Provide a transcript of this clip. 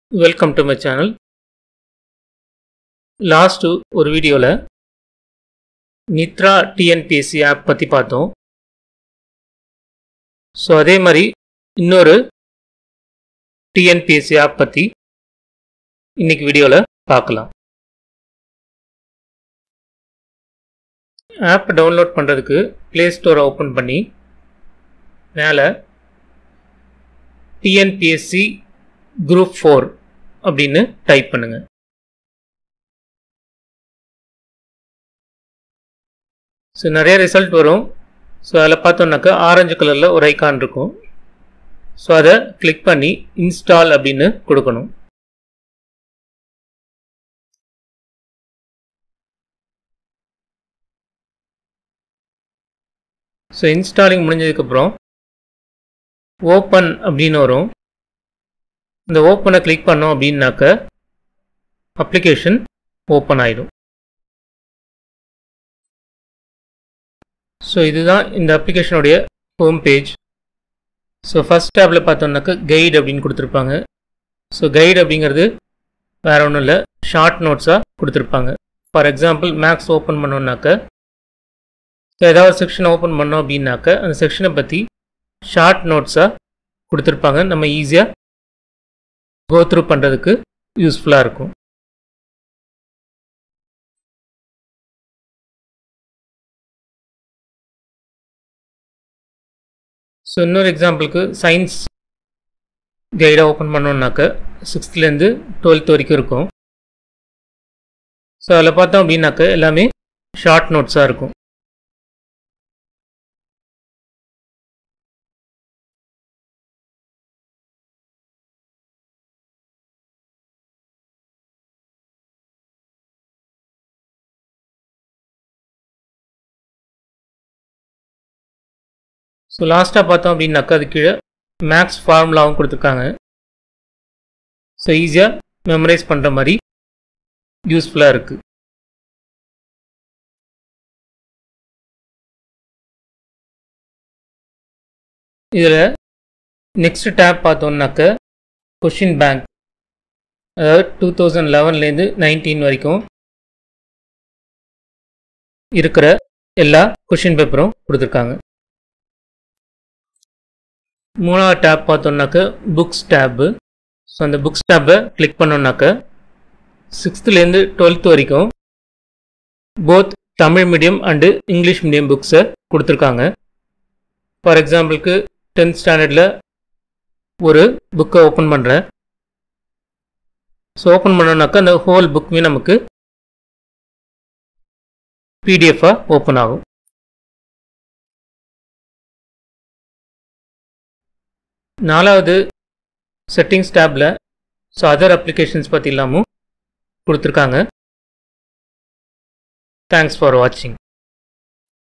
welcome to my channel last ஒரு வீடியோவில் நித்ரா TNPSC app பற்றி பார்த்தோம் ஸோ அதே மாதிரி இன்னொரு டிஎன்பிஎஸ்சி ஆப் பற்றி இன்னைக்கு வீடியோவில் பார்க்கலாம் ஆப் டவுன்லோட் பண்ணுறதுக்கு ப்ளே ஸ்டோரை ஓப்பன் பண்ணி மேலே டிஎன்பிஎஸ்சி குரூப் ஃபோர் அப்படின்னு டைப் பண்ணுங்க ஸோ நிறைய ரிசல்ட் வரும் ஸோ அதில் பார்த்தோம்னாக்கா ஆரஞ்சு கலரில் ஒரு ஐக்கான் இருக்கும் ஸோ அதை கிளிக் பண்ணி இன்ஸ்டால் அப்படின்னு கொடுக்கணும் ஸோ இன்ஸ்டாலிங் முடிஞ்சதுக்கப்புறம் ஓப்பன் அப்படின்னு வரும் இந்த ஓப்பனை கிளிக் பண்ணோம் அப்படின்னாக்க அப்ளிகேஷன் ஓப்பன் ஆகிடும் ஸோ இதுதான் இந்த அப்ளிகேஷனுடைய ஹோம் பேஜ் ஸோ ஃபஸ்ட் டேப்பில் பார்த்தோம்னாக்க கைடு அப்படின்னு கொடுத்துருப்பாங்க ஸோ கைடு அப்படிங்கிறது வேறு ஒன்றும் இல்லை ஷார்ட் நோட்ஸாக கொடுத்துருப்பாங்க ஃபார் எக்ஸாம்பிள் மேக்ஸ் ஓப்பன் பண்ணோன்னாக்க ஸோ ஏதாவது செக்ஷன் ஓப்பன் பண்ணோம் அப்படின்னாக்க அந்த செக்ஷனை பற்றி ஷார்ட் நோட்ஸாக கொடுத்துருப்பாங்க நம்ம ஈஸியாக கோ த்ரூ பண்ணுறதுக்கு யூஸ்ஃபுல்லாக இருக்கும் ஸோ இன்னொரு எக்ஸாம்பிளுக்கு சயின்ஸ் கைடை ஓப்பன் பண்ணோன்னாக்க சிக்ஸ்த்லேருந்து டுவெல்த் வரைக்கும் இருக்கும் ஸோ அதில் பார்த்தோம் அப்படின்னாக்க எல்லாமே ஷார்ட் நோட்ஸாக இருக்கும் ஸோ லாஸ்ட்டாக பார்த்தோம் அப்படின்னாக்கா அது கீழே மேக்ஸ் ஃபார்முலாவும் கொடுத்துருக்காங்க ஸோ ஈஸியாக மெமரைஸ் பண்ணுற மாதிரி யூஸ்ஃபுல்லாக இருக்குது இதில் நெக்ஸ்ட் டேப் பார்த்தோம்னாக்க கொஷின் பேங்க் அதாவது டூ தௌசண்ட் லெவன்லேருந்து நைன்டீன் வரைக்கும் இருக்கிற எல்லா கொஷின் பேப்பரும் கொடுத்துருக்காங்க மூணாவது டேப் பார்த்தோம்னாக்க புக்ஸ் டேப்பு ஸோ அந்த புக்ஸ் டேப்பை கிளிக் பண்ணோம்னாக்க சிக்ஸ்த்துலேருந்து டுவெல்த் வரைக்கும் both Tamil medium and English medium புக்ஸை கொடுத்துருக்காங்க ஃபார் எக்ஸாம்பிளுக்கு டென்த் ஸ்டாண்டர்டில் ஒரு புக்கை ஓப்பன் பண்ணுறேன் ஸோ ஓப்பன் பண்ணோம்னாக்கா அந்த ஹோல் புக்குமே நமக்கு பிடிஎஃபாக ஓப்பன் ஆகும் நாலாவது செட்டிங்ஸ் டேப்பில் ஸோ அதர் அப்ளிகேஷன்ஸ் பற்றி இல்லாமல் கொடுத்துருக்காங்க தேங்க்ஸ் ஃபார் வாட்சிங்